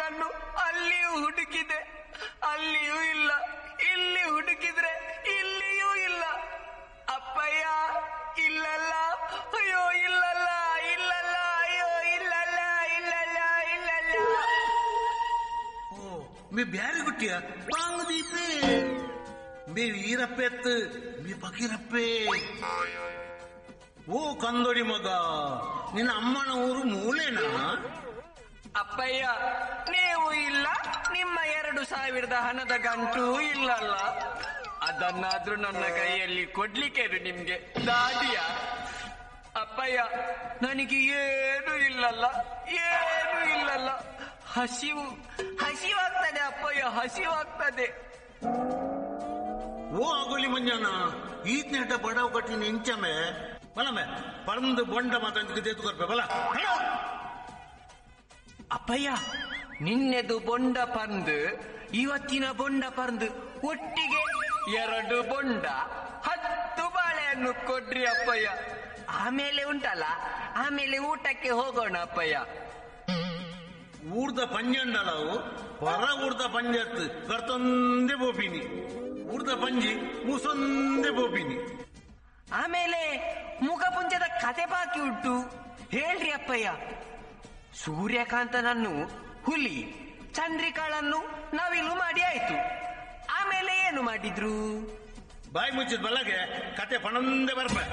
ಮಗನನ್ನು ಅಲ್ಲಿಯೂ ಹುಡುಕಿದೆ ಅಲ್ಲಿಯೂ ಇಲ್ಲ ಇಲ್ಲಿ ಹುಡುಕಿದ್ರೆ ಇಲ್ಲಿಯೂ ಇಲ್ಲ ಅಪ್ಪಯ್ಯ ಇಲ್ಲಲ್ಲ ಅಯ್ಯೋ ಇಲ್ಲಲ್ಲ ಇಲ್ಲಲ್ಲ ಅಯ್ಯೋ ಇಲ್ಲಲ್ಲ ಇಲ್ಲಲ್ಲ ಇಲ್ಲಲ್ಲ ಓ ಮೀ ಬ್ಯಾರಿ ಗುಟ್ಟಿಯ ಬಾಂಗ್ ದೀಪೆ ಮೀ ವೀರಪ್ಪೆತ್ ಮೀ ಬಕೀರಪ್ಪೆ ಓ ಕಂದೊಡಿ ಮಗ ನಿನ್ನ ಅಮ್ಮನ ಊರು ಮೂಲೆನಾ ಅಪ್ಪಯ್ಯ ನೀವು ಇಲ್ಲ ನಿಮ್ಮ ಎರಡು ಸಾವಿರದ ಹಣದ ಗಂಟು ಇಲ್ಲಲ್ಲ ಅದನ್ನಾದ್ರೂ ನನ್ನ ಕೈಯಲ್ಲಿ ಕೊಡ್ಲಿಕ್ಕೆ ಇದು ನಿಮ್ಗೆ ದಾಡಿಯ ಅಪ್ಪಯ್ಯ ನನಗೆ ಏನು ಇಲ್ಲಲ್ಲ ಏನು ಇಲ್ಲಲ್ಲ ಹಸಿವು ಹಸಿವಾಗ್ತದೆ ಅಪ್ಪಯ್ಯ ಹಸಿವಾಗ್ತದೆ ಓ ಆಗೋಲಿ ಮಂಜಾನ ಈತ್ನೆಟ ಬಡವ ಕಟ್ಟಿನ ಇಂಚಮೆ ಬಲಮೆ ಪರಂದು ಬೊಂಡ ಮಾತಾಡಿ ತೆತ್ತು ಕೊರ್ಪೆ ಬಲ ಹೇಳು. ಅಪ್ಪಯ್ಯ ನಿನ್ನೆದು ಬೊಂಡ ಪಂದು ಇವತ್ತಿನ ಬೊಂಡ ಪಂದು ಒಟ್ಟಿಗೆ ಎರಡು ಬೊಂಡ ಹತ್ತು ಬಾಳೆಯನ್ನು ಕೊಡ್ರಿ ಅಪ್ಪಯ್ಯ ಆಮೇಲೆ ಉಂಟಲ್ಲ ಆಮೇಲೆ ಊಟಕ್ಕೆ ಹೋಗೋಣ ಅಪ್ಪಯ್ಯ ಊರ್ದ ಪಂಜಂಡಲವು ಹೊರ ಊರ್ದ ಪಂಜತ್ ಕರ್ತೊಂದೆ ಬೋಪಿನಿ ಊರ್ದ ಪಂಜಿ ಮುಸೊಂದೆ ಬೋಪಿನಿ ಆಮೇಲೆ ಮುಖಪುಂಜದ ಕತೆ ಬಾಕಿ ಉಂಟು ಹೇಳ್ರಿ ಅಪ್ಪಯ್ಯ ಸೂರ್ಯಕಾಂತನನ್ನು ಹುಲಿ ಚಂದ್ರಿಕಾಳನ್ನು ನವಿಲು ಮಾಡಿ ಆಯ್ತು ಆಮೇಲೆ ಏನು ಮಾಡಿದ್ರು ಬಾಯಿ ಮುಚ್ಚಿದ ಬಲ್ಲಗೆ ಕತೆ ಪಣಂದೆ ಬರ್ಬ